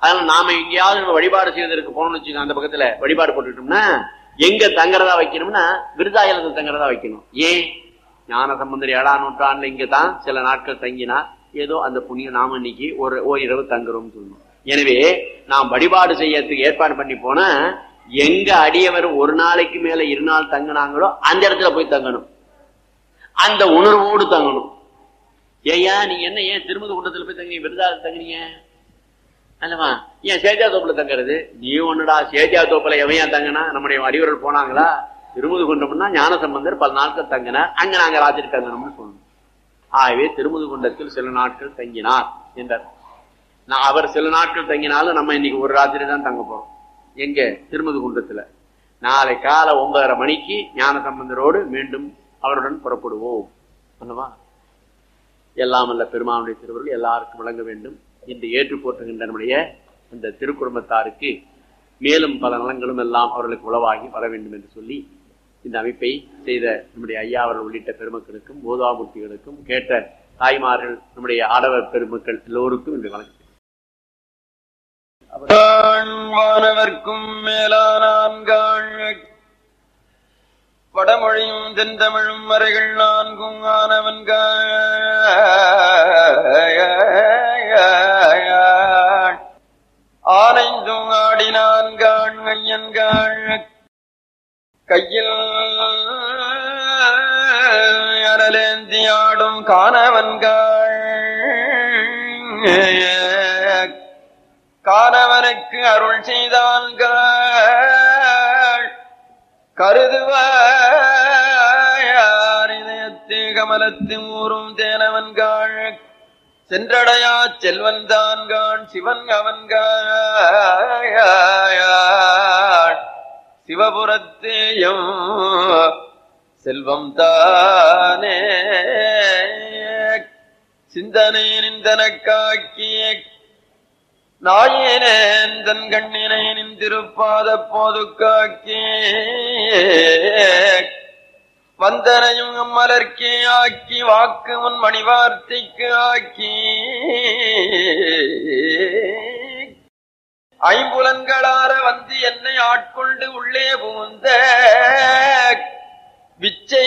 அதனால நாம எங்கேயாவது நம்ம வழிபாடு செய்வதற்கு போகணும்னு வச்சுக்கோங்க அந்த பக்கத்துல வழிபாடு போட்டுட்டோம்னா எங்க தங்குறதா வைக்கணும்னா விருதாயலத்தில் தங்குறதா வைக்கணும் ஏன் ஞான சம்பந்தர் ஏழாம் நூற்றாண்டுல இங்க தான் சில நாட்கள் தங்கினா ஏதோ அந்த புண்ணியம் நாம இன்னைக்கு ஒரு ஓரிரவு தங்குறோம்னு சொல்லணும் எனவே நாம் வழிபாடு செய்யறதுக்கு ஏற்பாடு பண்ணி போனா எங்க அடியவர் ஒரு நாளைக்கு மேல இரு நாள் தங்கினாங்களோ அந்த இடத்துல போய் தங்கணும் அந்த உணர்வோடு தங்கணும் ஏயா நீங்க என்ன ஏன் திருமதி குண்டத்துல போய் தங்குறீங்க விருதாவில் தங்குறீங்க அல்லவா ஏன் சேத்தியா தோப்புல தங்குறது நீ ஒண்ணுடா சேத்தியா தோப்புல எவையா தங்கினா நம்முடைய அடிவர்கள் போனாங்களா திருமுது குண்டம்னா ஞான சம்பந்தர் பல நாட்கள் தங்கினார் அங்க நாங்க ராத்திரி தங்கணும்னு சொன்னோம் ஆகவே திருமுது குண்டத்தில் சில நாட்கள் தங்கினார் என்றார் நான் அவர் சில நாட்கள் தங்கினாலும் நம்ம இன்னைக்கு ஒரு ராத்திரி தான் தங்க போறோம் எங்க திருமுது குண்டத்துல நாளை காலை ஒன்பதரை மணிக்கு ஞான சம்பந்தரோடு மீண்டும் அவருடன் புறப்படுவோம் அல்லவா எல்லாம் அல்ல பெருமானுடைய திருவருள் எல்லாருக்கும் வழங்க வேண்டும் இன்று ஏற்று போற்றுகின்ற நம்முடைய இந்த திருக்குடும்பத்தாருக்கு மேலும் பல நலங்களும் எல்லாம் அவர்களுக்கு உளவாகி வர வேண்டும் என்று சொல்லி இந்த அமைப்பை செய்த நம்முடைய ஐயா அவர்கள் உள்ளிட்ட பெருமக்களுக்கும் போதாமூர்த்திகளுக்கும் கேட்ட தாய்மார்கள் நம்முடைய ஆடவர் பெருமக்கள் எல்லோருக்கும் இன்று வணக்கம் வானவர்க்கும் மேலானான்காள் வடமொழியும் தென்தமிழும் மறைகள் நான்கும் ஆனவன்காள் ஆனைந்தும் ஆடினான்காள் ஐயன்காள் கையில் அனலேந்தி ஆடும் காணவன்காள் காணவனுக்கு அருள் செய்தான்கள் கருதுவார் இதயத்து கமலத்து ஊரும் தேனவன்காள் சென்றடையா செல்வன் தான்கான் சிவன் அவன்காள் சிவபுரத்தேயும் செல்வம் தானே சிந்தனை நிந்தனக்காக்கிய நாயேனேன் தன் கண்ணினை நின்றிருப்பாத போது காக்கி வந்தனையும் மலர்க்கே ஆக்கி வாக்கு உன் மணிவார்த்தைக்கு ஆக்கி ஐம்புலன்களார வந்து என்னை ஆட்கொண்டு உள்ளே புகுந்த விச்சை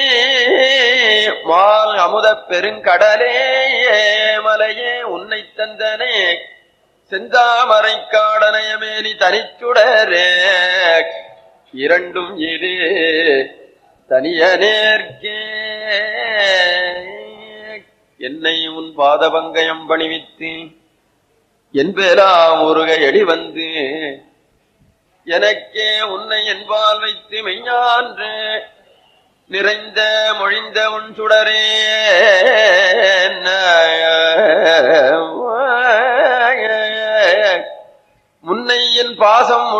மால் அமுத பெருங்கடலே மலையே உன்னை தந்தனே செந்தாமரை காடனயமேனி தனிச்சுடரே இரண்டும் இரு தனிய நேர்க்கே என்னை உன் பாதபங்கயம் பணிவித்து என்பேலாம் முருக எடி வந்து எனக்கே உன்னை என்பால் வைத்து மெய்ஞான்று நிறைந்த மொழிந்த உன் சுடரே முன்னை என் பாசம்